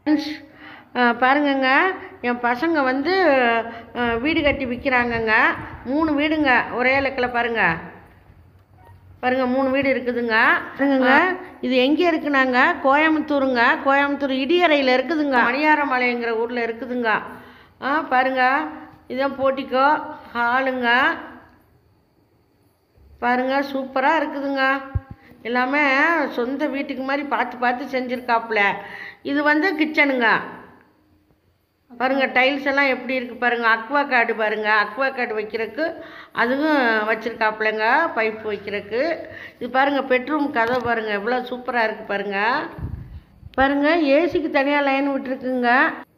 friends பாருங்கங்க என் பசங்க வந்து அஹ், வீடு கட்டி விற்கிறாங்கங்க மூணு வீடுங்க ஒரே இலக்கில் பாருங்க பாருங்க மூணு வீடு இருக்குதுங்க பாருங்க இது எங்கே இருக்குனாங்க கோயம்புத்தூருங்க கோயம்புத்தூர் இடியறையில் இருக்குதுங்க மணியாரமலைங்கிற ஊரில் இருக்குதுங்க ஆ பாருங்க இதான் போட்டிக்கோ ஹாலுங்க பாருங்க சூப்பராக இருக்குதுங்க எல்லாமே சொந்த வீட்டுக்கு மாதிரி பார்த்து பார்த்து செஞ்சுருக்காப்புல இது வந்து கிச்சனுங்க பாருங்க டைல்ஸ் எல்லாம் எப்படி இருக்கு பாருங்க அக்வா கார்டு பாருங்க அக்வா கார்டு வைக்கிறதுக்கு அதுவும் வச்சிருக்காப்புலங்க பைப் வைக்கிறதுக்கு இது பாருங்க பெட்ரூம் கதவு பாருங்க எவ்வளோ சூப்பராக இருக்கு பாருங்க பாருங்க ஏசிக்கு தனியாக லைன் விட்டுருக்குங்க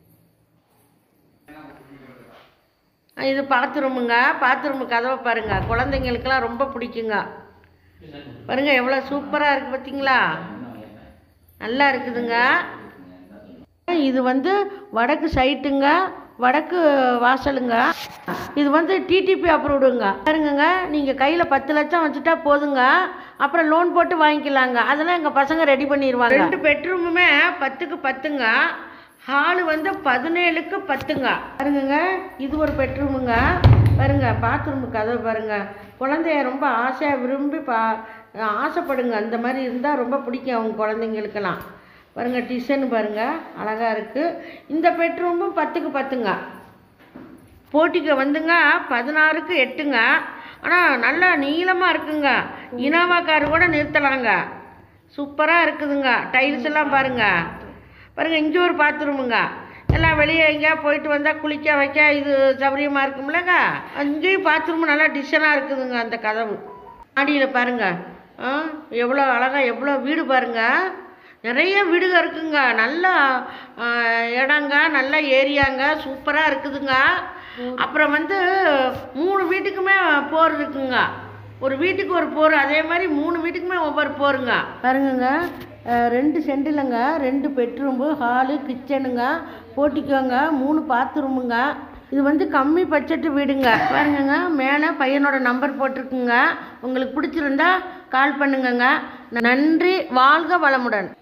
இது பாத்ரூமுங்க பாத்ரூம் கதவை பாருங்க குழந்தைங்களுக்கெல்லாம் ரொம்ப பிடிக்குங்க பாருங்க எவ்வளோ சூப்பராக இருக்கு பார்த்தீங்களா நல்லா இருக்குதுங்க இது வந்து வடக்கு சைட்டுங்க வடக்கு வாசலுங்க இது வந்து டிடிபி அப்ரூவ்டுங்க பாருங்கங்க நீங்கள் கையில் பத்து லட்சம் வச்சுட்டா போதுங்க அப்புறம் லோன் போட்டு வாங்கிக்கலாங்க அதெல்லாம் எங்கள் பசங்க ரெடி பண்ணிடுவாங்க ரெண்டு பெட்ரூமுமே பத்துக்கு பத்துங்க ஹாலு வந்து பதினேழுக்கு பத்துங்க பாருங்கங்க இது ஒரு பெட்ரூமுங்க பாருங்க பாத்ரூம் கதவு பாருங்க குழந்தைய ரொம்ப ஆசையாக விரும்பி பா ஆசைப்படுங்க அந்த மாதிரி இருந்தால் ரொம்ப பிடிக்கும் அவங்க குழந்தைங்களுக்கெல்லாம் பாருங்க டிசைன் பாருங்க அழகா இருக்கு இந்த பெட்ரூமும் பத்துக்கு பத்துங்க போட்டிக்கு வந்துங்க பதினாறுக்கு எட்டுங்க ஆனால் நல்லா நீளமாக இருக்குங்க இனோவா கார் கூட நிறுத்தலாங்க சூப்பராக இருக்குதுங்க டைல்ஸ் எல்லாம் பாருங்க பாருங்க இங்கே ஒரு பாத்ரூமுங்க எல்லாம் வெளியே எங்கேயா போயிட்டு வந்தால் குளிக்க வைக்க இது சௌகரியமாக இருக்கும்லங்க அங்கேயும் பாத்ரூம் நல்லா டிசைனாக இருக்குதுங்க அந்த கதவு மாடியில் பாருங்க ஆ எவ்வளோ அழகாக எவ்வளோ வீடு பாருங்க நிறைய வீடுங்க இருக்குங்க நல்ல ஆ, இடங்க நல்ல ஏரியாங்க சூப்பராக இருக்குதுங்க அப்புறம் வந்து மூணு வீட்டுக்குமே போர் இருக்குங்க ஒரு வீட்டுக்கு ஒரு போர் அதே மாதிரி மூணு வீட்டுக்குமே ஒவ்வொரு போருங்க பாருங்கங்க அஹ், ரெண்டு சென்டிலங்க ரெண்டு பெட்ரூம்பு ஹாலு கிச்சனுங்க போட்டிக்கோங்க மூணு பாத்ரூமுங்க இது வந்து கம்மி பட்ஜெட்டு வீடுங்க பாருங்கங்க மேலே பையனோட நம்பர் போட்டிருக்குங்க உங்களுக்கு பிடிச்சிருந்தா கால் பண்ணுங்கங்க நன்றி வாழ்க வளமுடன்